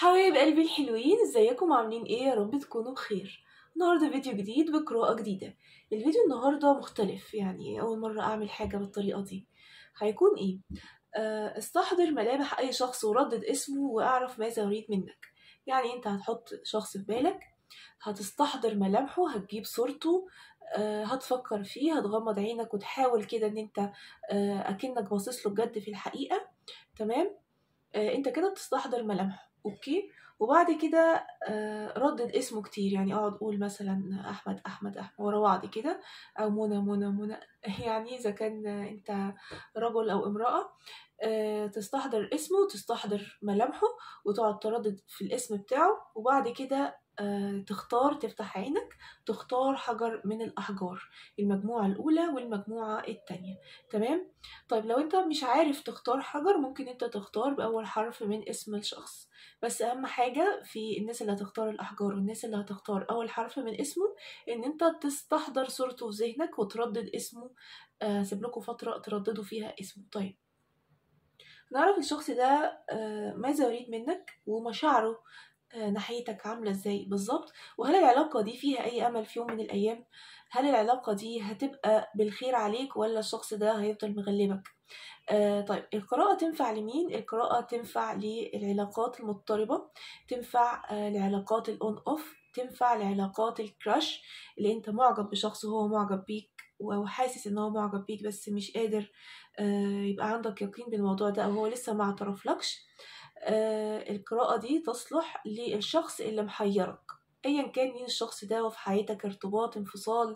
حبايب قلبي الحلوين ازيكم عاملين ايه يا رب تكونوا بخير النهارده فيديو جديد بقراءة جديدة الفيديو النهارده مختلف يعني اول مرة اعمل حاجة بالطريقة دي هيكون ايه آه، استحضر ملامح اي شخص وردد اسمه واعرف ماذا يريد منك يعني انت هتحط شخص في بالك هتستحضر ملامحه هتجيب صورته آه، هتفكر فيه هتغمض عينك وتحاول كده ان انت آه، اكنك باصص له بجد في الحقيقة تمام آه، انت كده بتستحضر ملامحه اوكي وبعد كده آه، ردد اسمه كتير يعني اقعد اقول مثلا احمد احمد احمد ورا بعض كده او منى منى منى يعني اذا كان انت رجل او امرأة آه، تستحضر اسمه وتستحضر ملامحه وتقعد تردد في الاسم بتاعه وبعد كده آه، تختار تفتح عينك تختار حجر من الأحجار المجموعة الأولى والمجموعة التانية تمام طيب لو انت مش عارف تختار حجر ممكن انت تختار بأول حرف من اسم الشخص بس أهم حاجة في الناس اللي هتختار الأحجار والناس اللي هتختار أول حرف من اسمه إن انت تستحضر صورته في ذهنك وتردد اسمه آه، سيب لكم فترة ترددوا فيها اسمه طيب نعرف الشخص ده آه، ماذا يريد منك ومشاعره آه، ناحيتك عاملة ازاي بالظبط وهل العلاقة دي فيها أي أمل في يوم من الأيام هل العلاقة دي هتبقى بالخير عليك ولا الشخص ده هيفضل مغلبك آه طيب القراءة تنفع لمين؟ القراءة تنفع للعلاقات المضطربة تنفع آه لعلاقات الأون أوف تنفع لعلاقات الكراش اللي انت معجب بشخص وهو معجب بيك وحاسس ان هو معجب بيك بس مش قادر آه يبقى عندك يقين بالموضوع ده او هو لسه ما اعترفلكش آه القراءة دي تصلح للشخص اللي محيرك ايا كان مين الشخص ده وفي حياتك ارتباط انفصال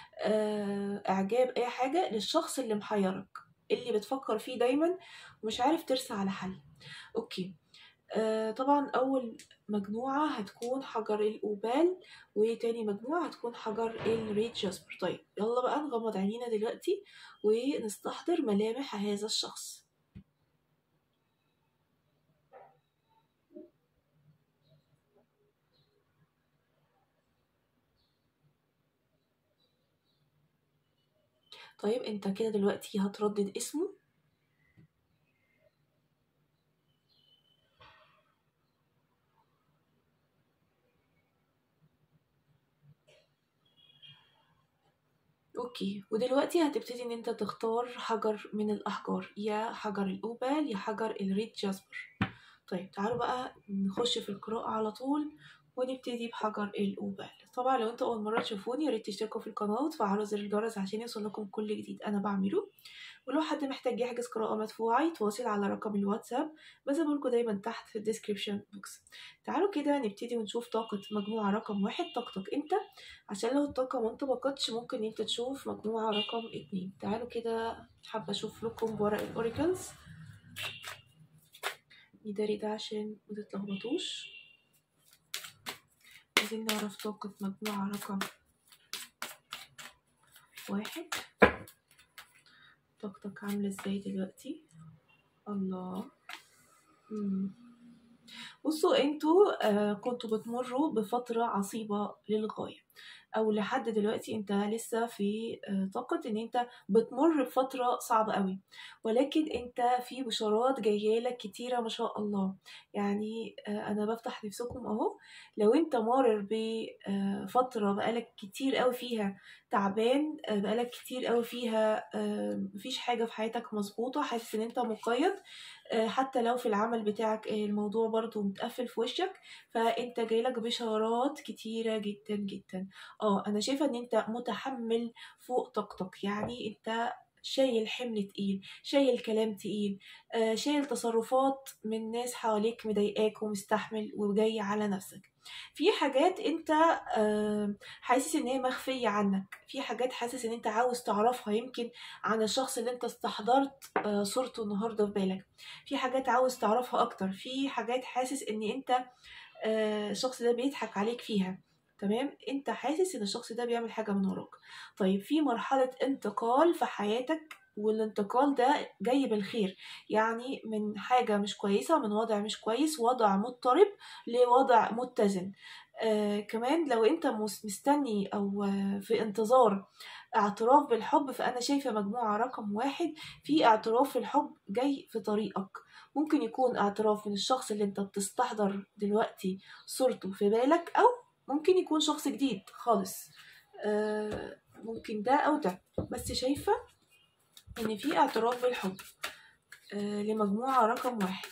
آه اعجاب اي حاجة للشخص اللي محيرك اللي بتفكر فيه دايما ومش عارف ترسى على حل اوكي آه طبعا اول مجموعة هتكون حجر الأوبال وتاني مجموعة هتكون حجر الريد جاسبر طيب يلا بقى نغمض عينينا دلوقتي ونستحضر ملامح هذا الشخص طيب انت كده دلوقتي هتردد اسمه اوكي ودلوقتي هتبتدي ان انت تختار حجر من الاحجار يا حجر الاوبال يا حجر الريد جاسبر طيب تعالوا بقى نخش في القراءة على طول ونبتدي بحجر الأوبال طبعا لو انتوا أول مرة تشوفوني ياريت تشتركوا في القناة وتفعلوا زر الجرس عشان يوصل لكم كل جديد أنا بعمله ولو حد محتاج يحجز قراءة مدفوعة يتواصل على رقم الواتساب بسيبهولكوا دايما تحت في الديسكريبشن بوكس تعالوا كده نبتدي ونشوف طاقة مجموعة رقم واحد طاقتك انت عشان لو الطاقة ما انطبقتش ممكن انت تشوف مجموعة رقم اتنين تعالوا كده حابة اشوف لكم ورق الاوريكلز نداري ده عشان متتلخبطوش عايزين نعرف طاقة مجموعة رقم واحد طاقتك عاملة ازاي دلوقتي الله مم. بصوا انتوا آه كنتوا بتمروا بفترة عصيبة للغاية او لحد دلوقتي انت لسه في آه طاقة ان انت بتمر بفترة صعبة قوي ولكن انت في بشارات جايالك كتيرة ما شاء الله يعني آه انا بفتح نفسكم اهو لو انت مارر بفترة بقالك كتير قوي فيها تعبان آه بقالك كتير قوي فيها آه مفيش حاجة في حياتك مظبوطة حاسس ان انت مقيد حتى لو في العمل بتاعك الموضوع برضو متقفل في وشك فانت جايلك بشارات كتيرة جدا جدا اه انا شايفة ان انت متحمل فوق طاقتك يعني انت شايل حمل تقيل شايل كلام تقيل آه شايل تصرفات من ناس حواليك مضايقاك ومستحمل وجاي على نفسك في حاجات انت آه حاسس ان هي مخفية عنك في حاجات حاسس ان انت عاوز تعرفها يمكن عن الشخص اللي انت استحضرت آه صورته النهاردة في بالك في حاجات عاوز تعرفها اكتر في حاجات حاسس ان انت آه الشخص ده بيضحك عليك فيها تمام انت حاسس ان الشخص ده بيعمل حاجة من وراك طيب في مرحلة انتقال في حياتك والانتقال ده جاي بالخير يعني من حاجة مش كويسة من وضع مش كويس وضع مضطرب لوضع متزن آه كمان لو انت مس- مستني او آه، في انتظار اعتراف بالحب فانا شايفة مجموعة رقم واحد في اعتراف الحب جاي في طريقك ممكن يكون اعتراف من الشخص اللي انت بتستحضر دلوقتي صورته في بالك او ممكن يكون شخص جديد خالص آه ممكن ده او ده بس شايفة ان في اعتراف بالحب آه لمجموعة رقم واحد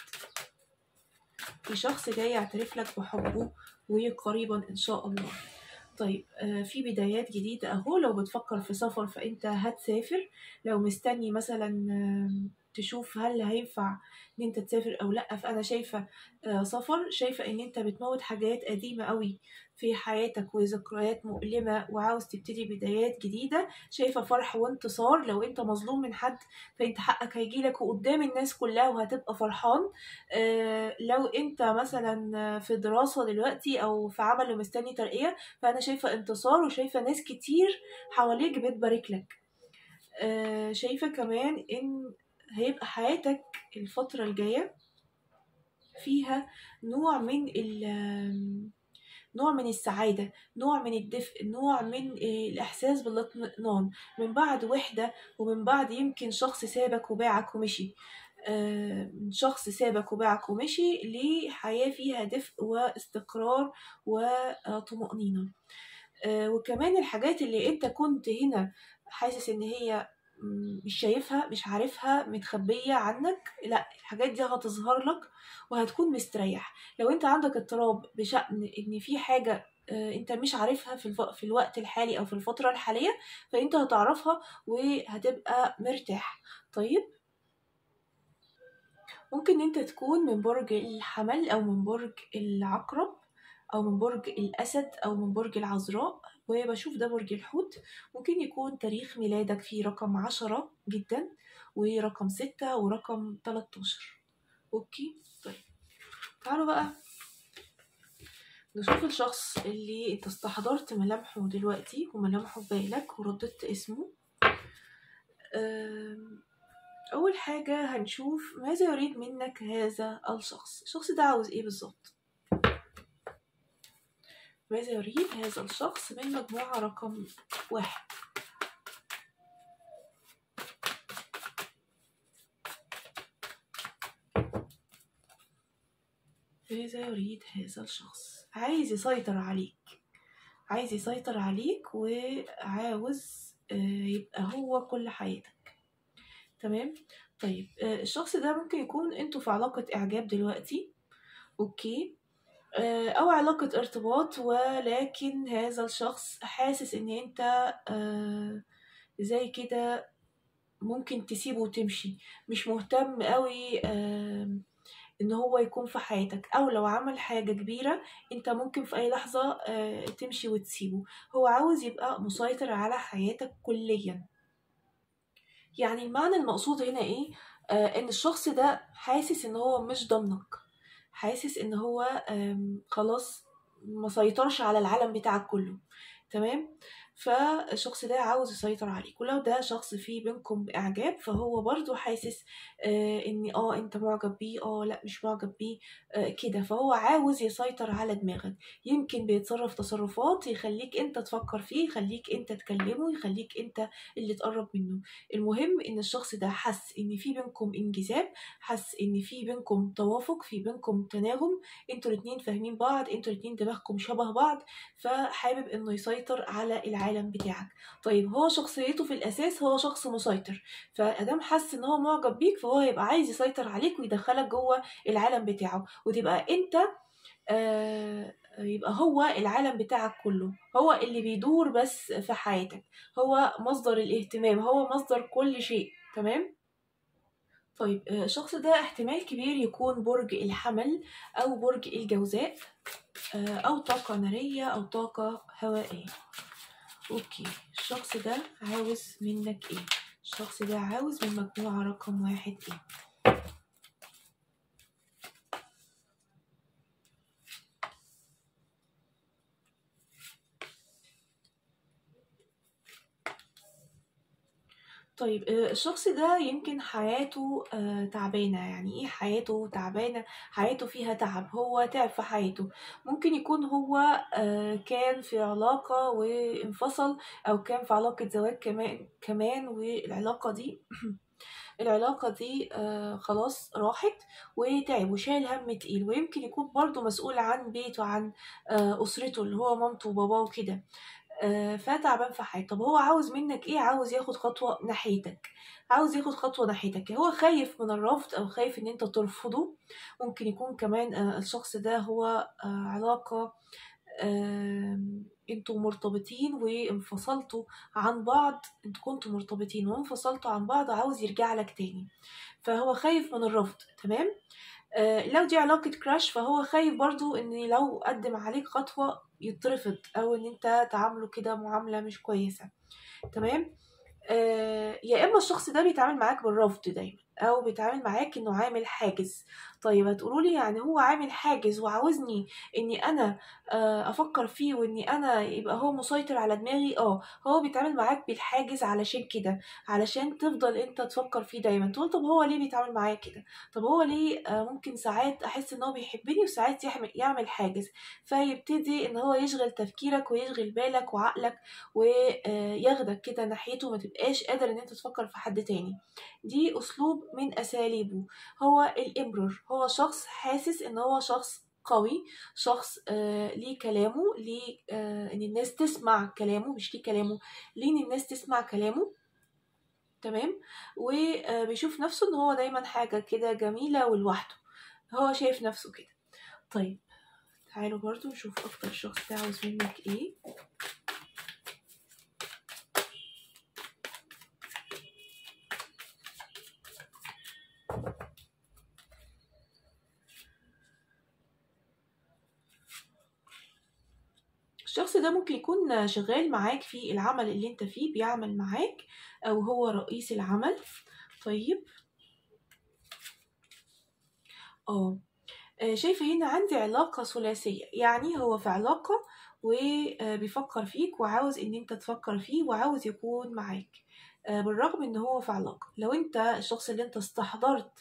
في شخص جاي يعترف لك بحبه وقريبا ان شاء الله طيب آه، في بدايات جديدة اهو لو بتفكر في سفر فانت هتسافر لو مستني مثلا آم، تشوف هل هينفع ان انت تسافر او لا فانا شايفة آه، سفر شايفة ان انت بتموت حاجات قديمة قوي في حياتك وذكريات مؤلمة وعاوز تبتدي بدايات جديدة شايفة فرح وانتصار لو انت مظلوم من حد فانت حقك هيجيلك وقدام الناس كلها وهتبقى فرحان آه، لو انت مثلا في دراسة دلوقتي او في عمل ومستني ترقية فانا شايفة انتصار وشايفة ناس كتير حواليك بتبارك لك آه، شايفة كمان ان هيبقى حياتك الفترة الجاية فيها نوع من ال نوع من السعادة نوع من الدفء نوع من آه، الإحساس بالاطمئنان من بعد وحدة ومن بعد يمكن شخص سابك وباعك ومشي آه، من شخص سابك وباعك ومشي لحياة فيها دفء واستقرار وطمأنينة آه، وكمان الحاجات اللي انت كنت هنا حاسس ان هي م- مش شايفها مش عارفها متخبية عنك لا الحاجات دي هتظهر لك وهتكون مستريح لو انت عندك اضطراب بشأن ان في حاجة آه، انت مش عارفها في, الف... في الوقت الحالي او في الفترة الحالية فانت هتعرفها وهتبقى مرتاح طيب ممكن انت تكون من برج الحمل او من برج العقرب او من برج الاسد او من برج العذراء وبشوف ده برج الحوت ممكن يكون تاريخ ميلادك فيه رقم عشرة جدا ورقم ستة ورقم 13 اوكي طيب تعالوا بقى نشوف الشخص اللي انت استحضرت ملامحه دلوقتي وملامحه في بالك ورددت اسمه أم، أول حاجة هنشوف ماذا يريد منك هذا الشخص الشخص ده عاوز ايه بالظبط ماذا يريد هذا الشخص من مجموعة رقم واحد ماذا يريد هذا الشخص عايز يسيطر عليك عايز يسيطر عليك وعاوز آه، يبقى هو كل حياتك تمام طيب آه، الشخص ده ممكن يكون انتوا في علاقة اعجاب دلوقتي اوكي آه، او علاقة ارتباط ولكن هذا الشخص حاسس ان انت آه، زي كده ممكن تسيبه وتمشي مش مهتم قوي آم، ان هو يكون في حياتك او لو عمل حاجة كبيرة انت ممكن في اي لحظة آه، تمشي وتسيبه هو عاوز يبقى مسيطر على حياتك كليا يعني المعنى المقصود هنا ايه آه ان الشخص ده حاسس ان هو مش ضمنك حاسس ان هو آم، خلاص ما سيطرش على العالم بتاعك كله تمام فالشخص ده عاوز يسيطر عليك ولو ده شخص فيه بينكم اعجاب فهو برضو حاسس آه ان اه انت معجب بيه اه لا مش معجب بيه آه كده فهو عاوز يسيطر على دماغك يمكن بيتصرف تصرفات يخليك انت تفكر فيه يخليك انت تكلمه يخليك انت اللي تقرب منه المهم ان الشخص ده حس ان في بينكم انجذاب حس ان في بينكم توافق في بينكم تناغم انتوا الاتنين فاهمين بعض انتوا الاتنين دماغكم شبه بعض فحابب انه يسيطر على العالم بتاعك طيب هو شخصيته في الاساس هو شخص مسيطر فادام حس ان هو معجب بيك فهو هيبقى عايز يسيطر عليك ويدخلك جوه العالم بتاعه وتبقى انت آه يبقى هو العالم بتاعك كله هو اللي بيدور بس في حياتك هو مصدر الاهتمام هو مصدر كل شيء تمام طيب آه، الشخص ده احتمال كبير يكون برج الحمل أو برج الجوزاء آه، أو طاقة نارية أو طاقة هوائية أوكي الشخص ده عاوز منك إيه؟ الشخص ده عاوز من مجموعة رقم واحد إيه؟ طيب آه، الشخص ده يمكن حياته آه، تعبانة يعني ايه حياته تعبانة حياته فيها تعب هو تعب في حياته ممكن يكون هو آه، كان في علاقة وانفصل او كان في علاقة زواج كمان كمان والعلاقة دي العلاقة دي آه خلاص راحت وتعب وشايل هم تقيل ويمكن يكون برضه مسؤول عن بيته عن آه أسرته اللي هو مامته وباباه وكده آه فتعبان في حياته طب هو عاوز منك ايه عاوز ياخد خطوة ناحيتك عاوز ياخد خطوة ناحيتك هو خايف من الرفض او خايف ان انت ترفضه ممكن يكون كمان آه الشخص ده هو آه علاقة آه انتوا مرتبطين وانفصلتوا عن بعض انتوا كنتوا مرتبطين وانفصلتوا عن بعض وعاوز يرجع لك تاني فهو خايف من الرفض تمام آه لو دي علاقة كراش فهو خايف برضو ان لو قدم عليك خطوة يترفض او ان انت تعامله كده معاملة مش كويسة تمام آه يا اما الشخص ده بيتعامل معاك بالرفض دايما او بيتعامل معاك انه عامل حاجز طيب هتقولوا لي يعني هو عامل حاجز وعاوزني اني انا افكر فيه واني انا يبقى هو مسيطر على دماغي اه هو بيتعامل معاك بالحاجز علشان كده علشان تفضل انت تفكر فيه دايما تقول طب هو ليه بيتعامل معايا كده طب هو ليه ممكن ساعات احس ان هو بيحبني وساعات يعمل حاجز فيبتدي ان هو يشغل تفكيرك ويشغل بالك وعقلك وياخدك كده ناحيته ما تبقاش قادر ان انت تفكر في حد تاني دي اسلوب من اساليبه هو الامبرور هو شخص حاسس ان هو شخص قوي شخص آه ليه كلامه ليه آه ان الناس تسمع كلامه مش ليه كلامه ليه ان الناس تسمع كلامه تمام وبيشوف نفسه ان هو دايما حاجة كده جميلة ولوحده هو شايف نفسه كده طيب تعالوا برضو نشوف اكتر شخص ده عاوز منك ايه الشخص ده ممكن يكون شغال معاك في العمل اللي انت فيه بيعمل معاك او هو رئيس العمل طيب اه شايفة هنا عندي علاقة ثلاثية يعني هو في علاقة وبيفكر فيك وعاوز ان انت تفكر فيه وعاوز يكون معاك بالرغم ان هو في علاقة لو انت الشخص اللي انت استحضرت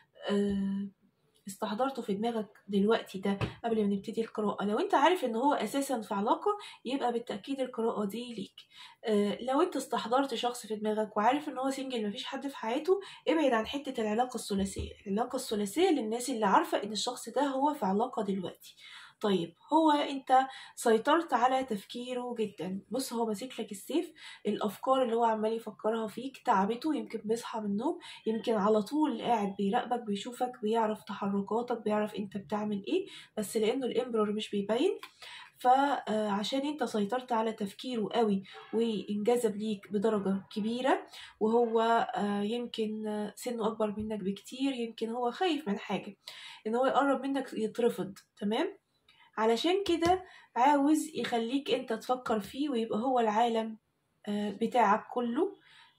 استحضرته في دماغك دلوقتي ده قبل ما نبتدي القراءة لو انت عارف ان هو اساسا في علاقة يبقى بالتأكيد القراءة دي ليك اه لو انت استحضرت شخص في دماغك وعارف ان هو سنجل مفيش حد في حياته ابعد عن حتة العلاقة الثلاثية العلاقة الثلاثية للناس اللي عارفة ان الشخص ده هو في علاقة دلوقتي طيب هو انت سيطرت على تفكيره جدا بص هو ماسك لك السيف الافكار اللي هو عمال يفكرها فيك تعبته يمكن بيصحى من النوم يمكن على طول قاعد بيراقبك بيشوفك بيعرف تحركاتك بيعرف انت بتعمل ايه بس لانه الامبرور مش بيبين فعشان انت سيطرت على تفكيره قوي وانجذب ليك بدرجة كبيرة وهو يمكن سنه اكبر منك بكتير يمكن هو خايف من حاجة ان هو يقرب منك يترفض تمام علشان كده عاوز يخليك انت تفكر فيه ويبقى هو العالم بتاعك كله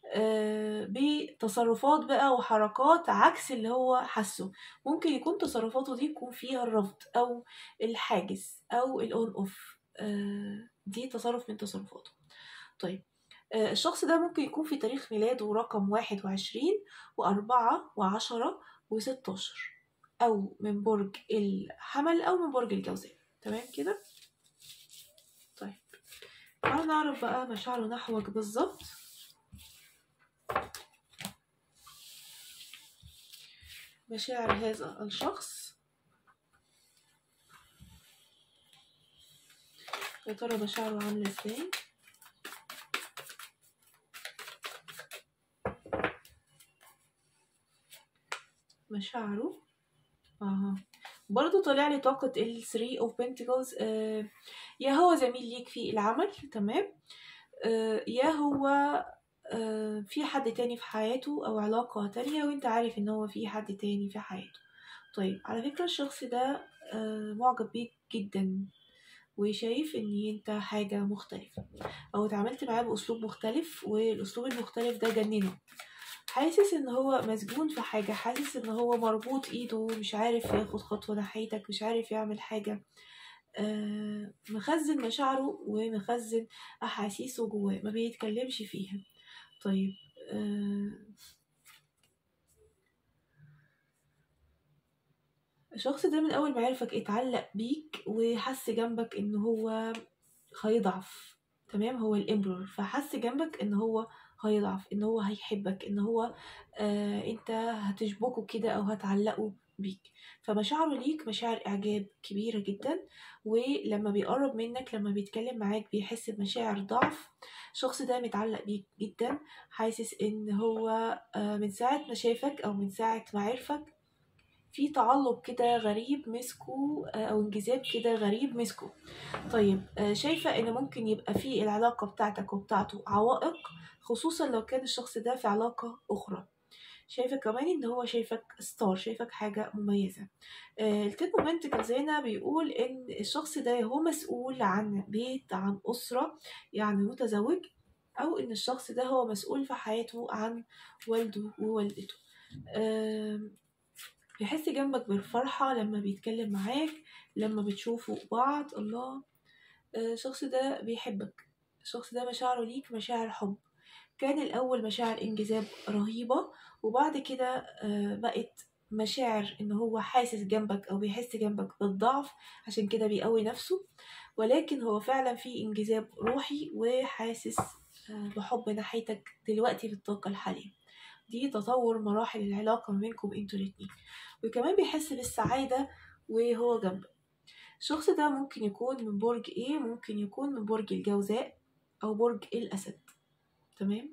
بتصرفات بقى وحركات عكس اللي هو حسه ممكن يكون تصرفاته دي يكون فيها الرفض او الحاجز او الاون اوف دي تصرف من تصرفاته طيب الشخص ده ممكن يكون في تاريخ ميلاده رقم واحد وعشرين وأربعة وعشرة وستاشر أو من برج الحمل أو من برج الجوزاء تمام كده طيب تعالوا نعرف بقى مشاعره نحوك بالظبط مشاعر هذا الشخص يا ترى مشاعره عاملة ازاي مشاعره اها برضو طلع لي طاقة ال 3 of Pentacles آه يا هو زميل ليك في العمل تمام آه يا هو آه في حد تاني في حياته أو علاقة تانية وانت عارف ان هو في حد تاني في حياته طيب على فكرة الشخص ده آه معجب بيك جدا وشايف ان انت حاجة مختلفة او اتعاملت معاه بأسلوب مختلف والأسلوب المختلف ده جننه حاسس ان هو مسجون في حاجة حاسس ان هو مربوط ايده مش عارف ياخد خطوة ناحيتك مش عارف يعمل حاجة آه مخزن مشاعره ومخزن احاسيسه جواه ما بيتكلمش فيها طيب آه، الشخص ده من أول ما عرفك اتعلق بيك وحس جنبك إن هو هيضعف تمام هو الإمبرور فحس جنبك إن هو هيضعف إن هو هيحبك إن هو آه أنت هتشبكه كده أو هتعلقه بيك فمشاعره ليك مشاعر إعجاب كبيرة جدا ولما بيقرب منك لما بيتكلم معاك بيحس بمشاعر ضعف الشخص ده متعلق بيك جدا حاسس ان هو آه، من ساعة ما شافك او من ساعة ما عرفك في تعلق كده غريب مسكه آه، او انجذاب كده غريب مسكه طيب آه، شايفة ان ممكن يبقى في العلاقة بتاعتك وبتاعته عوائق خصوصا لو كان الشخص ده في علاقة اخرى شايفة كمان ان هو شايفك ستار شايفك حاجة مميزة آه الكتاب مومنتكلز هنا بيقول ان الشخص ده هو مسؤول عن بيت عن أسرة يعني متزوج او ان الشخص ده هو مسؤول في حياته عن والده ووالدته آه بيحس جنبك بالفرحة لما بيتكلم معاك لما بتشوفوا بعض الله آه، الشخص ده بيحبك الشخص ده مشاعره ليك مشاعر حب كان الأول مشاعر انجذاب رهيبة وبعد كده آه، بقت مشاعر ان هو حاسس جنبك او بيحس جنبك بالضعف عشان كده بيقوي نفسه ولكن هو فعلا في انجذاب روحي وحاسس آه، بحب ناحيتك دلوقتي في الطاقة الحالية دي تطور مراحل العلاقة ما بينكم انتوا الاتنين وكمان بيحس بالسعادة وهو جنبك الشخص ده ممكن يكون من برج ايه ممكن يكون من برج الجوزاء او برج الاسد تمام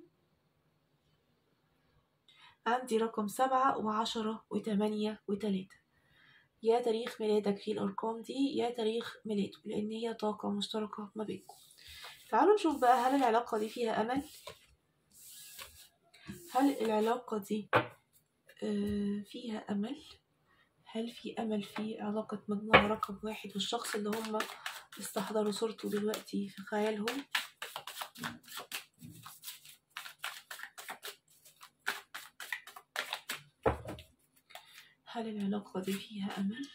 عندي رقم سبعة وعشرة وتمانية وتلاتة يا تاريخ ميلادك في الأرقام دي يا تاريخ ميلاده لأن هي طاقة مشتركة ما بينكم تعالوا نشوف بقى هل العلاقة دي فيها أمل هل العلاقة دي آه، فيها أمل هل في أمل في علاقة مجموعة رقم واحد والشخص اللي هم استحضروا صورته دلوقتي في خيالهم هل العلاقة دي فيها أمل؟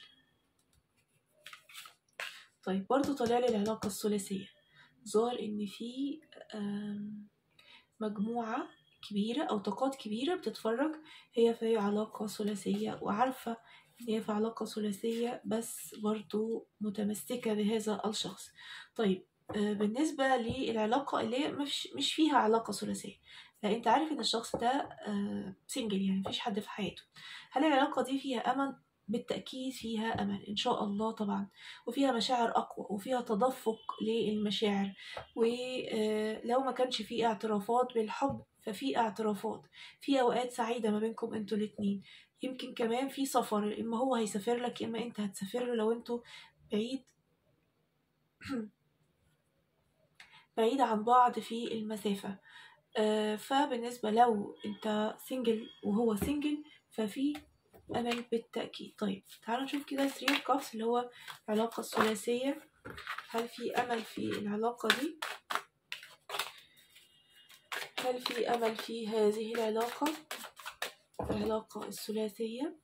طيب برضو طلع لي العلاقة الثلاثية ظهر إن في آم، مجموعة كبيرة أو طاقات كبيرة بتتفرج هي في علاقة ثلاثية وعارفة إن هي في علاقة ثلاثية بس برضو متمسكة بهذا الشخص طيب آه، بالنسبة للعلاقة اللي هي مش, مش فيها علاقة ثلاثية لا انت عارف ان الشخص ده سنجل يعني مفيش حد في حياته هل العلاقة دي فيها أمل؟ بالتأكيد فيها أمل إن شاء الله طبعا وفيها مشاعر أقوى وفيها تدفق للمشاعر ولو ما كانش في اعترافات بالحب ففي اعترافات في أوقات سعيدة ما بينكم انتوا الاتنين يمكن كمان في سفر إما هو هيسافر لك إما أنت هتسافر له لو انتوا بعيد بعيد عن بعض في المسافة آه، فبالنسبة لو انت سنجل وهو سنجل ففي أمل بالتأكيد طيب تعالوا نشوف كده 3 كافس اللي هو العلاقة الثلاثية هل في أمل في العلاقة دي؟ هل في أمل في هذه العلاقة؟ العلاقة الثلاثية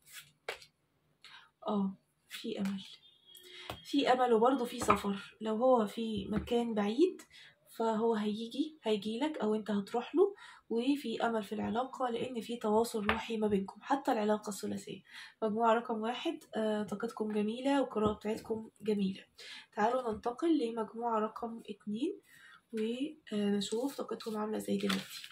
اه في أمل في أمل وبرضه في سفر لو هو في مكان بعيد فهو هيجي هيجيلك أو أنت هتروح له وفي أمل في العلاقة لأن في تواصل روحي ما بينكم حتى العلاقة الثلاثية مجموعة رقم واحد آه، طاقتكم جميلة والقراءة بتاعتكم جميلة تعالوا ننتقل لمجموعة رقم اتنين ونشوف طاقتهم عاملة ازاي دلوقتي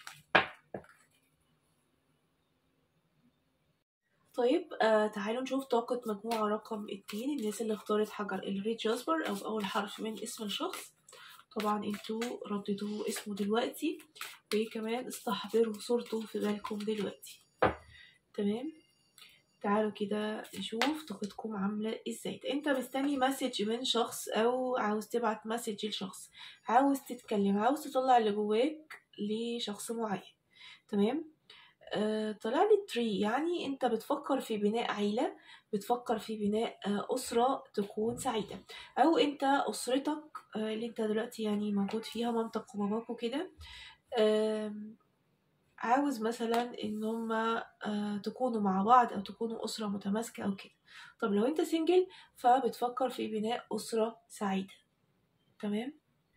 طيب آه تعالوا نشوف طاقة مجموعة رقم اتنين الناس اللي اختارت حجر الريد جاسبر أو أول حرف من اسم الشخص طبعا انتوا رددوا اسمه دلوقتي وكمان استحضروا صورته في بالكم دلوقتي تمام تعالوا كده نشوف طاقتكم عاملة ازاي انت مستني مسج من شخص او عاوز تبعت مسج لشخص عاوز تتكلم عاوز تطلع اللي جواك لشخص معين تمام آه طلع لي تري يعني انت بتفكر في بناء عيلة بتفكر في بناء آه أسرة تكون سعيدة أو أنت أسرتك آه اللي أنت دلوقتي يعني موجود فيها مامتك وباباك وكده آم، عاوز مثلا ان هما آه، تكونوا مع بعض او تكونوا اسره متماسكه او كده طب لو انت سنجل فبتفكر في بناء اسره سعيده تمام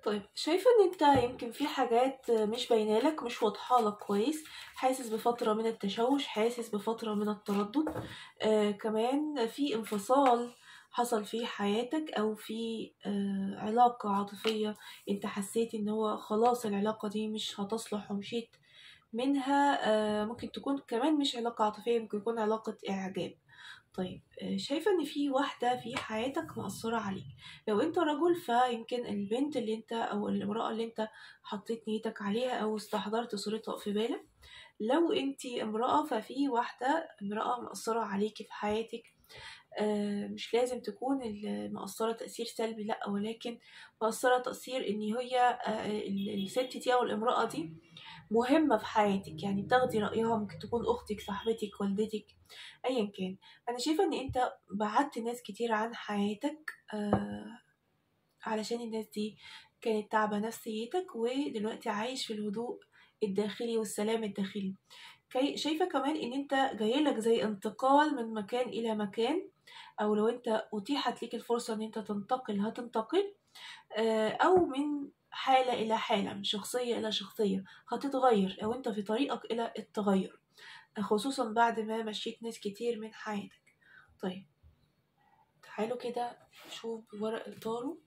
طيب شايفة ان انت يمكن في حاجات مش باينة لك مش واضحة لك كويس حاسس بفترة من التشوش حاسس بفترة من التردد آه كمان في انفصال حصل في حياتك او في آه علاقة عاطفية انت حسيت ان هو خلاص العلاقة دي مش هتصلح ومشيت منها آه ممكن تكون كمان مش علاقة عاطفية ممكن يكون علاقة اعجاب طيب آه، شايفة ان في واحدة في حياتك مأثرة عليك لو انت رجل فيمكن البنت اللي انت او الامرأة اللي انت حطيت نيتك عليها او استحضرت صورتها في بالك لو انت امرأة ففي واحدة امرأة مأثرة عليكي في حياتك آه، مش لازم تكون مأثرة تأثير سلبي لأ ولكن مأثرة تأثير ان هي آه، الست دي او الامرأة دي مهمة في حياتك يعني بتاخدي رأيها ممكن تكون أختك صاحبتك والدتك أيا كان أنا شايفة إن أنت بعدت ناس كتير عن حياتك آه علشان الناس دي كانت تعبة نفسيتك ودلوقتي عايش في الهدوء الداخلي والسلام الداخلي شايفة كمان إن أنت جايلك زي انتقال من مكان إلى مكان أو لو أنت أتيحت ليك الفرصة إن أنت تنتقل هتنتقل آه، أو من حالة إلى حالة من شخصية إلى شخصية هتتغير أو أنت في طريقك إلى التغير خصوصا بعد ما مشيت ناس كتير من حياتك طيب تعالوا كده نشوف ورق الطارو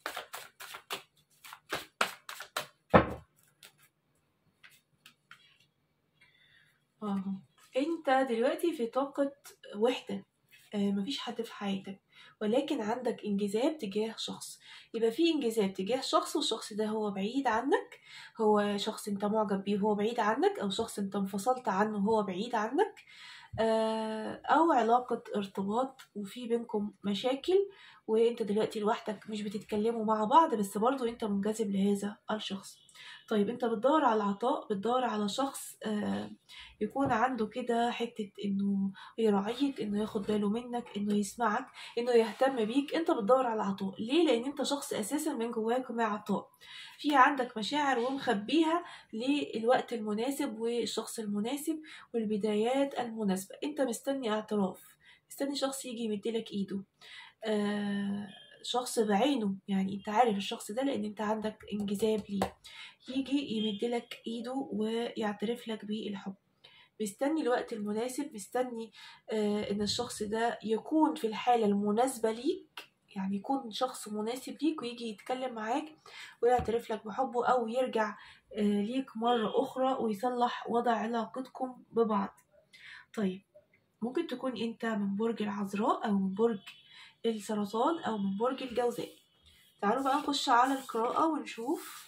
اه انت دلوقتي في طاقة وحدة آه مفيش حد في حياتك ولكن عندك انجذاب تجاه شخص يبقى في انجذاب تجاه شخص والشخص ده هو بعيد عنك هو شخص انت معجب بيه وهو بعيد عنك او شخص انت انفصلت عنه وهو بعيد عنك آه، او علاقة ارتباط وفي بينكم مشاكل وانت دلوقتي لوحدك مش بتتكلموا مع بعض بس برضو انت منجذب لهذا الشخص طيب انت بتدور على العطاء بتدور على شخص آه، يكون عنده كده حتة انه يراعيك انه ياخد باله منك انه يسمعك انه يهتم بيك انت بتدور على العطاء ليه لان انت شخص اساسا من جواك ما عطاء في عندك مشاعر ومخبيها للوقت المناسب والشخص المناسب والبدايات المناسبة انت مستني اعتراف مستني شخص يجي يمدلك ايده آه شخص بعينه يعني انت عارف الشخص ده لان انت عندك انجذاب ليه يجي يمدلك ايده ويعترف لك بالحب مستني الوقت المناسب مستني آه ان الشخص ده يكون في الحالة المناسبة ليك يعني يكون شخص مناسب ليك ويجي يتكلم معاك ويعترف لك بحبه او يرجع آه ليك مرة اخرى ويصلح وضع علاقتكم ببعض طيب ممكن تكون انت من برج العذراء او من برج السرطان او من برج الجوزاء تعالوا بقى نخش على القراءة ونشوف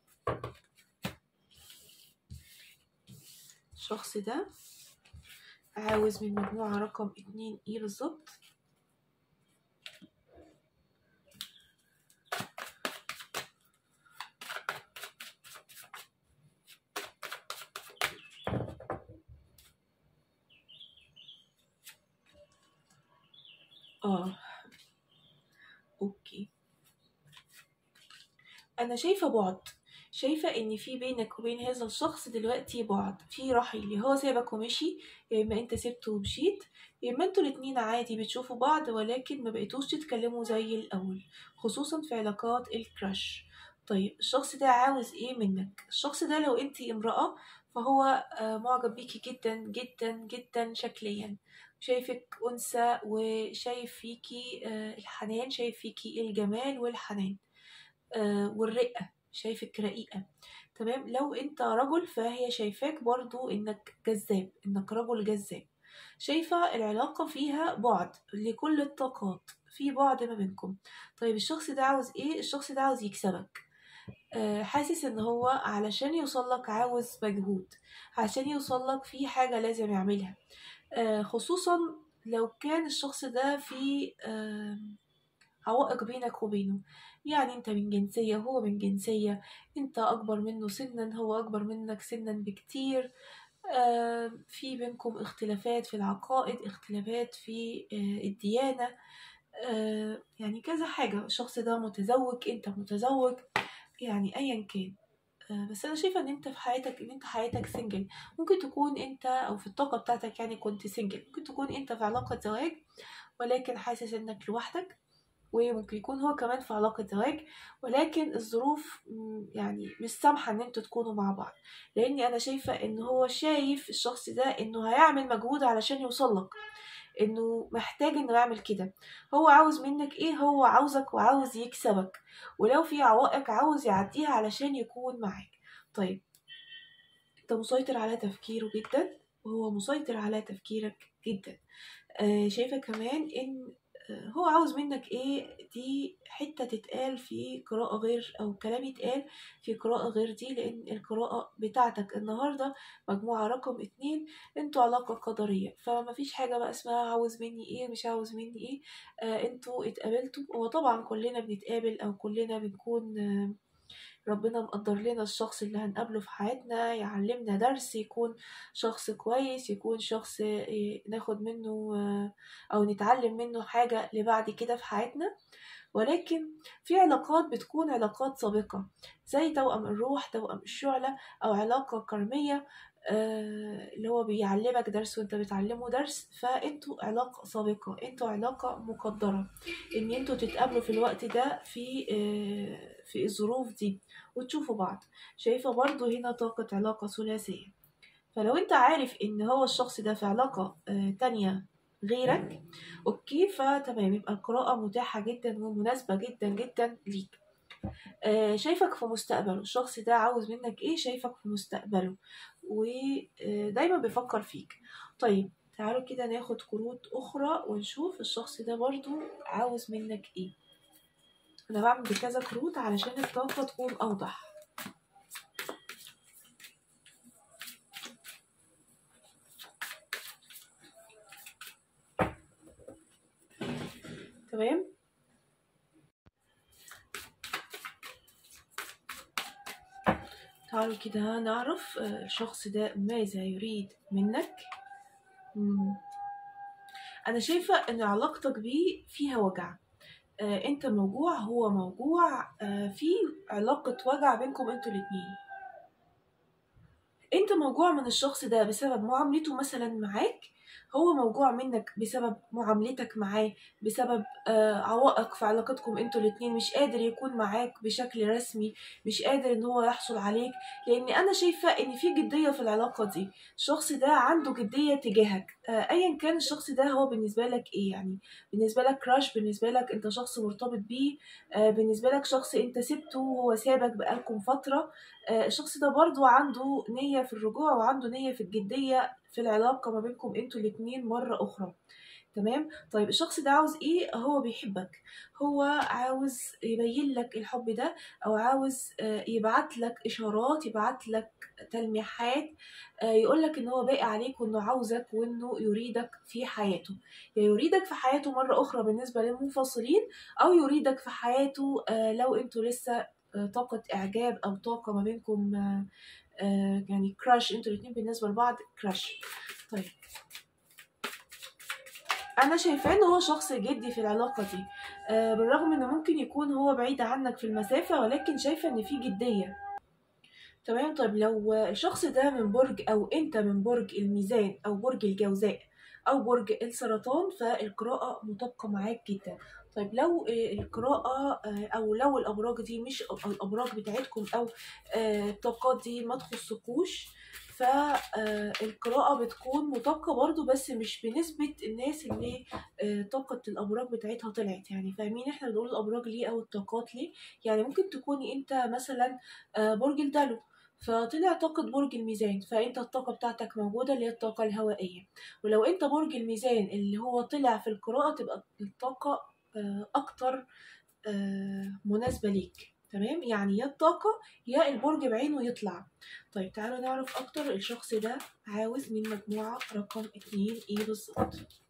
الشخص ده عاوز من مجموعة رقم اتنين ايه بالظبط اه اوكي انا شايفه بعد شايفة إن في بينك وبين هذا الشخص دلوقتي بعد في رحيل يا هو سابك ومشي يا إما أنت سبته ومشيت يا إما أنتوا الاتنين عادي بتشوفوا بعض ولكن ما بقيتوش تتكلموا زي الأول خصوصا في علاقات الكراش طيب الشخص ده عاوز إيه منك الشخص ده لو أنت امرأة فهو آه، معجب بيكي جدا جدا جدا شكليا شايفك أنثى وشايف فيكي آه، الحنان شايف فيكي الجمال والحنان آه، والرقة شايفك رقيقة تمام لو انت رجل فهي شايفاك برضو انك جذاب انك رجل جذاب شايفة العلاقة فيها بعد لكل الطاقات في بعد ما بينكم طيب الشخص ده عاوز ايه الشخص ده عاوز يكسبك آه حاسس ان هو علشان يوصلك عاوز مجهود عشان يوصلك في حاجة لازم يعملها آه خصوصا لو كان الشخص ده في آه عوائق بينك وبينه يعني انت من جنسية هو من جنسية انت اكبر منه سنا هو اكبر منك سنا بكتير آه في بينكم اختلافات في العقائد اختلافات في آه الديانة آه يعني كذا حاجة الشخص ده متزوج انت متزوج يعني ايا كان آه، بس انا شايفه ان انت في حياتك ان انت حياتك سنجل ممكن تكون انت او في الطاقه بتاعتك يعني كنت سنجل ممكن تكون انت في علاقه زواج ولكن حاسس انك لوحدك وممكن يكون هو كمان في علاقة زواج ولكن الظروف يعني مش سامحة ان انتوا تكونوا مع بعض لاني انا شايفة ان هو شايف الشخص ده انه هيعمل مجهود علشان يوصلك انه محتاج انه يعمل كده هو عاوز منك ايه هو عاوزك وعاوز يكسبك ولو في عوائق عاوز يعديها علشان يكون معاك طيب انت مسيطر على تفكيره جدا وهو مسيطر على تفكيرك جدا آه شايفة كمان ان هو عاوز منك ايه دي حتة تتقال في قراءة غير او كلام يتقال في قراءة غير دي لان القراءة بتاعتك النهاردة مجموعة رقم اتنين انتوا علاقة قدرية فما فيش حاجة بقى اسمها عاوز مني ايه مش عاوز مني ايه آه انتوا اتقابلتوا هو طبعا كلنا بنتقابل او كلنا بنكون آه ربنا مقدر لنا الشخص اللي هنقابله في حياتنا يعلمنا درس يكون شخص كويس يكون شخص ناخد منه أو نتعلم منه حاجة لبعد كده في حياتنا ولكن في علاقات بتكون علاقات سابقة زي توأم الروح توأم الشعلة أو علاقة كرمية آه، اللي هو بيعلمك درس وانت بتعلمه درس فانتوا علاقة سابقة انتوا علاقة مقدرة ان انتوا تتقابلوا في الوقت ده في آه، في الظروف دي وتشوفوا بعض شايفة برضو هنا طاقة علاقة ثلاثية فلو انت عارف ان هو الشخص ده في علاقة آه، تانية غيرك اوكي فتمام يبقى القراءة متاحة جدا ومناسبة جدا جدا ليك آه شايفك في مستقبله الشخص ده عاوز منك ايه شايفك في مستقبله ودايما بيفكر فيك طيب تعالوا كده ناخد كروت اخرى ونشوف الشخص ده برضو عاوز منك ايه انا بعمل بكذا كروت علشان الطاقة تكون اوضح تمام تعالوا كده نعرف آه، الشخص ده ماذا يريد منك أنا شايفة إن علاقتك بيه فيها وجع آه، أنت موجوع هو موجوع آه، في علاقة وجع بينكم أنتوا الاتنين أنت موجوع من الشخص ده بسبب معاملته مثلا معاك هو موجوع منك بسبب معاملتك معاه بسبب آه عوائق في علاقتكم انتوا الاتنين مش قادر يكون معاك بشكل رسمي مش قادر ان هو يحصل عليك لان انا شايفة ان في جدية في العلاقة دي الشخص ده عنده جدية تجاهك آه ايا كان الشخص ده هو بالنسبة لك ايه يعني بالنسبة لك كراش بالنسبة لك انت شخص مرتبط بيه آه بالنسبة لك شخص انت سبته وهو سابك بقالكم فترة آه الشخص ده برضو عنده نية في الرجوع وعنده نية في الجدية في العلاقة ما بينكم انتوا الاتنين مرة أخرى تمام طيب الشخص ده عاوز ايه هو بيحبك هو عاوز يبين لك الحب ده او عاوز آه، يبعت لك اشارات يبعت لك تلميحات آه، يقول لك ان هو باقي عليك وانه عاوزك وانه يريدك في حياته يا يريدك في حياته مرة اخرى بالنسبة للمنفصلين او يريدك في حياته آه، لو انتوا لسه طاقة إعجاب أو طاقة ما بينكم آه، يعني كراش انتوا الاتنين بالنسبة لبعض كراش طيب انا شايفاه ان هو شخص جدي في العلاقه دي آه بالرغم انه ممكن يكون هو بعيد عنك في المسافه ولكن شايفه ان في جديه تمام طيب لو الشخص ده من برج او انت من برج الميزان او برج الجوزاء او برج السرطان فالقراءه مطابقه معاك جدا طيب لو القراءة آه، أو لو الأبراج دي مش الأبراج بتاعتكم أو آه، الطاقات دي ما تخصكوش فالقراءة آه، بتكون مطابقة برضو بس مش بنسبة الناس اللي طاقة الأبراج بتاعتها طلعت يعني فاهمين احنا بنقول الأبراج ليه أو الطاقات ليه يعني ممكن تكوني انت مثلا برج الدلو فطلع طاقة برج الميزان فانت الطاقة بتاعتك موجودة اللي هي الطاقة الهوائية ولو انت برج الميزان اللي هو طلع في القراءة تبقى الطاقة آه، اكتر آه، مناسبة ليك تمام يعني يا الطاقة يا البرج بعينه يطلع طيب تعالوا نعرف اكتر الشخص ده عاوز من مجموعة رقم اتنين ايه بالظبط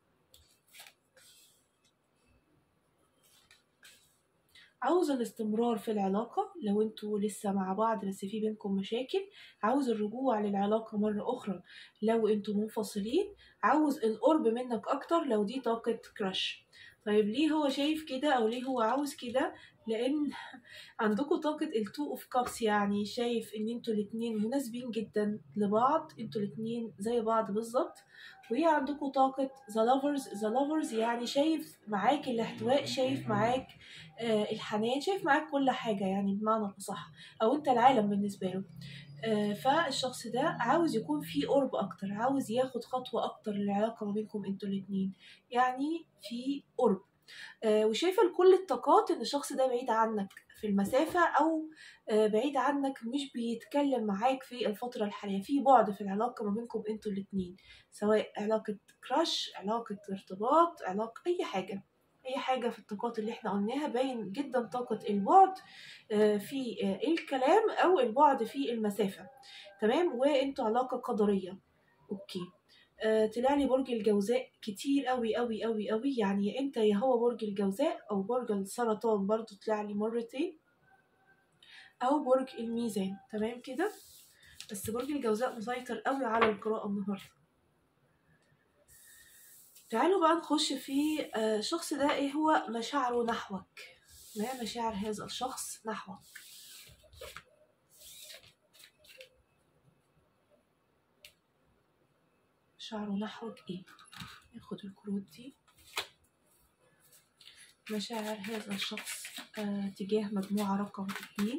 عاوز الاستمرار في العلاقة لو انتوا لسه مع بعض بس في بينكم مشاكل عاوز الرجوع للعلاقة مرة أخرى لو انتوا منفصلين عاوز القرب منك أكتر لو دي طاقة كراش طيب ليه هو شايف كده او ليه هو عاوز كده لان عندكم طاقة التو اوف كابس يعني شايف ان انتوا الاتنين مناسبين جدا لبعض انتوا الاتنين زي بعض بالظبط وهي عندكم طاقة ذا لافرز ذا لافرز يعني شايف معاك الاحتواء شايف معاك آه الحنان شايف معاك كل حاجة يعني بمعنى أصح أو أنت العالم بالنسبة له آه فالشخص ده عاوز يكون في قرب أكتر عاوز ياخد خطوة أكتر للعلاقة ما بينكم أنتوا الاتنين يعني في قرب آه وشايفة لكل الطاقات إن الشخص ده بعيد عنك في المسافة أو آه بعيد عنك مش بيتكلم معاك في الفترة الحالية في بعد في العلاقة ما بينكم انتوا الاتنين سواء علاقة كراش علاقة ارتباط علاقة أي حاجة أي حاجة في الطاقات اللي احنا قلناها باين جدا طاقة البعد آه في آه الكلام أو البعد في المسافة تمام وانتوا علاقة قدرية أوكي آه طلع لي برج الجوزاء كتير قوي قوي قوي قوي يعني انت يا هو برج الجوزاء او برج السرطان برضو طلع لي مرتين او برج الميزان تمام كده بس برج الجوزاء مسيطر قوي على القراءة النهاردة تعالوا بقى نخش في آه الشخص ده ايه هو مشاعره نحوك ما مشاعر هذا الشخص نحوك مشاعره نحوك ايه ناخد الكروت دي مشاعر هذا الشخص آه تجاه مجموعة رقم اتنين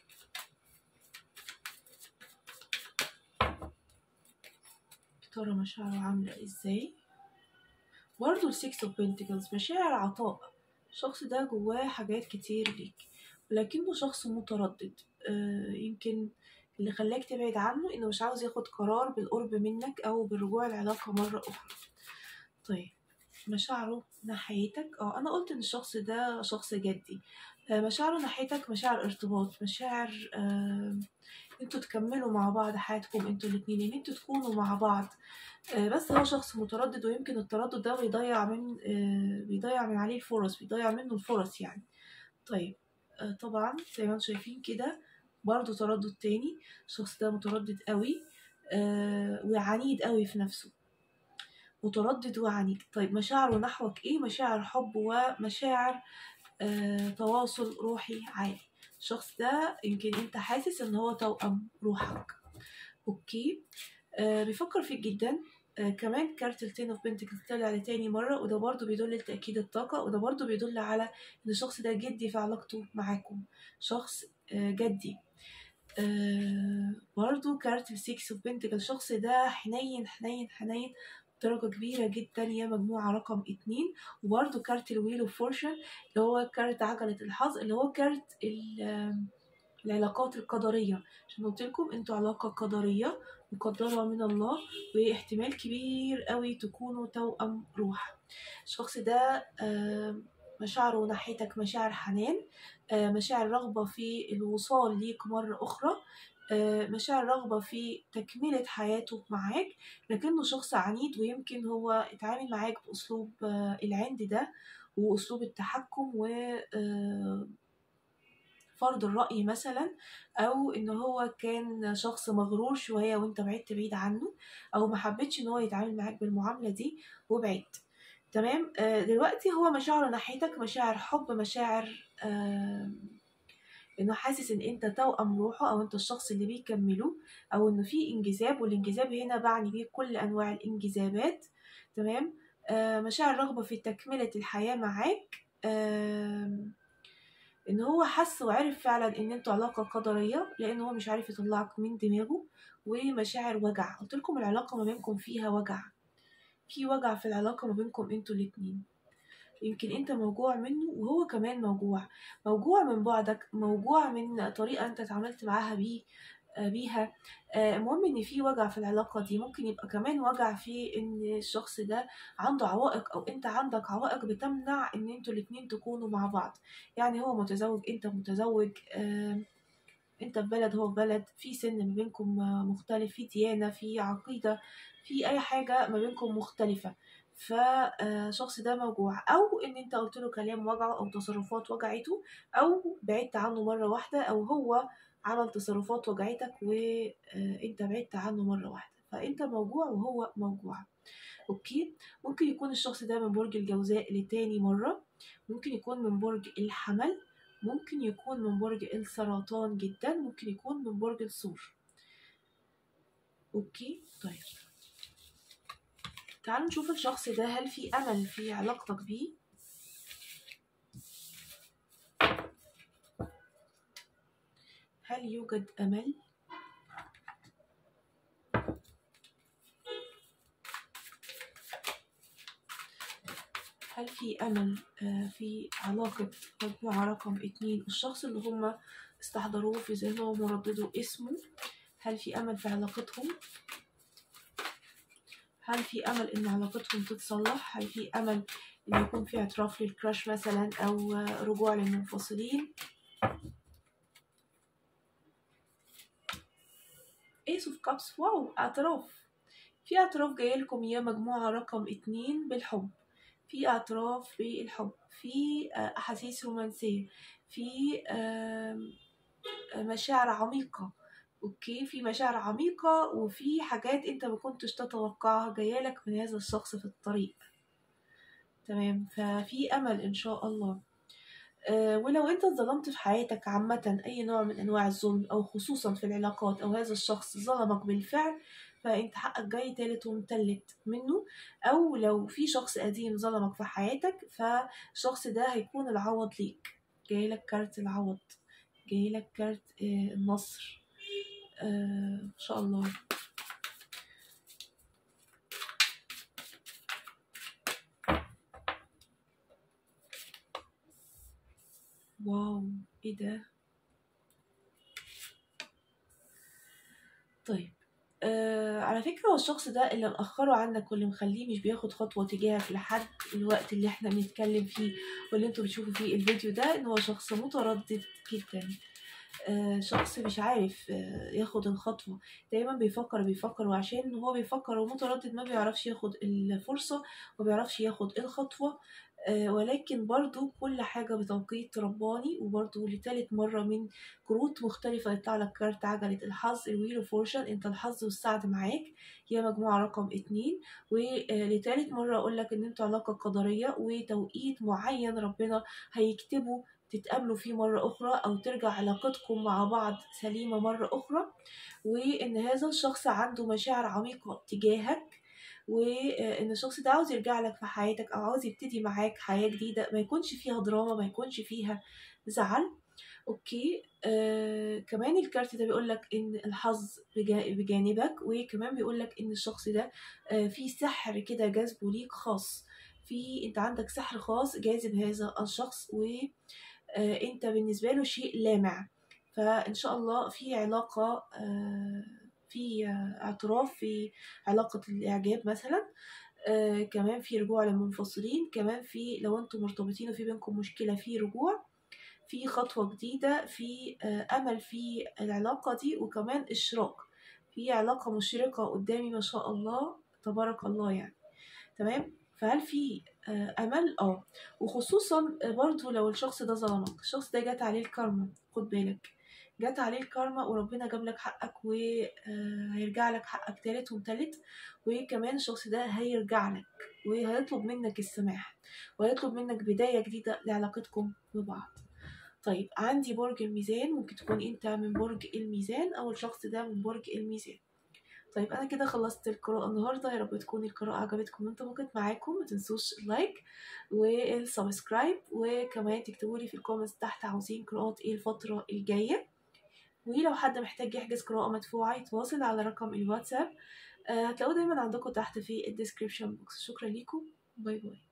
ترى مشاعره عاملة ازاي برضه السكس اوف بنتكلز مشاعر عطاء الشخص ده جواه حاجات كتير ليك ولكنه شخص متردد آه يمكن اللي خلاك تبعد عنه انه مش عاوز ياخد قرار بالقرب منك او بالرجوع العلاقة مرة اخرى طيب مشاعره ناحيتك اه انا قلت ان الشخص ده شخص جدي آه مشاعره ناحيتك مشاعر ارتباط مشاعر آه انتوا تكملوا مع بعض حياتكم انتوا الاتنين ان انتوا تكونوا مع بعض آه بس هو شخص متردد ويمكن التردد ده بيضيع من آه بيضيع من عليه الفرص بيضيع منه الفرص يعني طيب آه طبعا زي ما انتم شايفين كده برضه تردد تاني الشخص ده متردد قوي آه وعنيد قوي في نفسه متردد وعنيد طيب مشاعره نحوك ايه مشاعر حب ومشاعر آه تواصل روحي عالي الشخص ده يمكن انت حاسس ان هو توأم روحك اوكي آه بيفكر فيك جدا آه كمان كارت التين اوف بنتكلز طلع لتاني مرة وده برضو بيدل لتأكيد الطاقة وده برضو بيدل على ان الشخص ده جدي في علاقته معاكم شخص آه جدي آه برضو كارت السيكس اوف بنتكل الشخص ده حنين حنين حنين درجة كبيرة جدا يا مجموعة رقم اتنين وبرضو كارت الويل اوف فورشن اللي هو كارت عجلة الحظ اللي هو كارت العلاقات القدرية عشان قلت لكم انتوا علاقة قدرية مقدرة من الله واحتمال كبير قوي تكونوا توأم روح الشخص ده آه مشاعره ناحيتك مشاعر حنان آه مشاعر رغبة في الوصال ليك مرة أخرى آه مشاعر رغبة في تكملة حياته معاك لكنه شخص عنيد ويمكن هو اتعامل معاك بأسلوب العند ده وأسلوب التحكم و فرض الرأي مثلا أو إن هو كان شخص مغرور شوية وأنت بعدت بعيد عنه أو محبتش إن هو يتعامل معاك بالمعاملة دي وبعيد تمام آه دلوقتي هو مشاعره ناحيتك مشاعر حب مشاعر آه انه حاسس ان انت توأم روحه او انت الشخص اللي بيكمله او انه في انجذاب والانجذاب هنا بعني بيه كل انواع الانجذابات تمام آه مشاعر رغبة في تكملة الحياة معاك آه ان هو حس وعرف فعلا ان انتوا علاقة قدرية لان هو مش عارف يطلعك من دماغه ومشاعر وجع قلت لكم العلاقة ما بينكم فيها وجع في وجع في العلاقة ما بينكم انتوا الاتنين يمكن انت موجوع منه وهو كمان موجوع موجوع من بعدك موجوع من طريقة انت اتعاملت معاها بيه بيها المهم ان في وجع في العلاقة دي ممكن يبقى كمان وجع في ان الشخص ده عنده عوائق او انت عندك عوائق بتمنع ان انتوا الاتنين تكونوا مع بعض يعني هو متزوج انت متزوج انت في بلد هو في بلد في سن ما بينكم مختلف في ديانة في عقيدة في اي حاجة ما بينكم مختلفة فالشخص ده موجوع او ان انت قلت له كلام وجعه او تصرفات وجعته او بعدت عنه مرة واحدة او هو عمل تصرفات وجعتك وانت بعدت عنه مرة واحدة فانت موجوع وهو موجوع اوكي ممكن يكون الشخص ده من برج الجوزاء لتاني مرة ممكن يكون من برج الحمل ممكن يكون من برج السرطان جدا ممكن يكون من برج الثور اوكي طيب تعالوا نشوف الشخص ده هل في امل في علاقتك بيه هل يوجد امل هل في أمل آه، في علاقة مجموعة رقم اتنين الشخص اللي هما استحضروه في ذهنهم ورددوا اسمه هل في أمل في علاقتهم هل في أمل إن علاقتهم تتصلح هل في أمل إن يكون في اعتراف للكراش مثلا أو رجوع للمنفصلين ايس اوف كابس واو اعتراف في اعتراف جايلكم يا مجموعة رقم اتنين بالحب في اعتراف بالحب في أحاسيس رومانسية في مشاعر عميقة اوكي في مشاعر عميقة وفي حاجات انت ما كنتش تتوقعها جايلك من هذا الشخص في الطريق تمام ففي امل ان شاء الله أه ولو انت اتظلمت في حياتك عامة اي نوع من انواع الظلم او خصوصا في العلاقات او هذا الشخص ظلمك بالفعل فانت حقك جاي تالت ومتلت منه او لو في شخص قديم ظلمك في حياتك فالشخص ده هيكون العوض ليك جايلك كارت العوض جايلك كارت آه النصر آه ان شاء الله واو ايه ده طيب آه على فكرة هو الشخص ده اللي مأخره عنك واللي مخليه مش بياخد خطوة تجاهك لحد الوقت اللي احنا بنتكلم فيه واللي انتوا بتشوفوا فيه الفيديو ده ان هو شخص متردد جدا آه شخص مش عارف آه ياخد الخطوة دايما بيفكر بيفكر وعشان هو بيفكر ومتردد ما بيعرفش ياخد الفرصة ما بيعرفش ياخد الخطوة آه ولكن برضو كل حاجة بتوقيت رباني وبرضو لتالت مرة من كروت مختلفة يطلع لك كارت عجلة الحظ الويل فورشن انت الحظ والسعد معاك هي مجموعة رقم اتنين ولتالت مرة اقول لك ان انتوا علاقة قدرية وتوقيت معين ربنا هيكتبه تتقابلوا فيه مرة أخرى أو ترجع علاقتكم مع بعض سليمة مرة أخرى وإن هذا الشخص عنده مشاعر عميقة تجاهك وان الشخص ده عاوز يرجع لك في حياتك او عاوز يبتدي معاك حياه جديده ما يكونش فيها دراما ما يكونش فيها زعل اوكي آه كمان الكارت ده بيقول لك ان الحظ بجانبك وكمان بيقول لك ان الشخص ده آه في سحر كده جاذبه ليك خاص في انت عندك سحر خاص جاذب هذا الشخص وانت آه بالنسبه له شيء لامع فان شاء الله في علاقه آه في اعتراف في علاقة الإعجاب مثلا آه كمان في رجوع للمنفصلين كمان في لو انتم مرتبطين وفي بينكم مشكلة في رجوع في خطوة جديدة في آه أمل في العلاقة دي وكمان إشراك في علاقة مشرقة قدامي ما شاء الله تبارك الله يعني تمام فهل في آه أمل؟ اه وخصوصا برضو لو الشخص ده ظلمك الشخص ده جات عليه الكارما خد بالك جات عليه الكارما وربنا جاب لك حقك وهيرجع لك حقك تالت ومتلت وكمان الشخص ده هيرجع لك وهيطلب منك السماح وهيطلب منك بداية جديدة لعلاقتكم ببعض طيب عندي برج الميزان ممكن تكون انت من برج الميزان او الشخص ده من برج الميزان طيب انا كده خلصت القراءة النهاردة يا رب تكون القراءة عجبتكم وانتبهت معاكم ما تنسوش اللايك والسبسكرايب وكمان تكتبوا لي في الكومنتس تحت عاوزين قراءات ايه الفترة الجاية ولو حد محتاج يحجز قراءة مدفوعة يتواصل على رقم الواتساب هتلاقوه دايما عندكم تحت في الديسكريبشن بوكس شكرا ليكم باي باي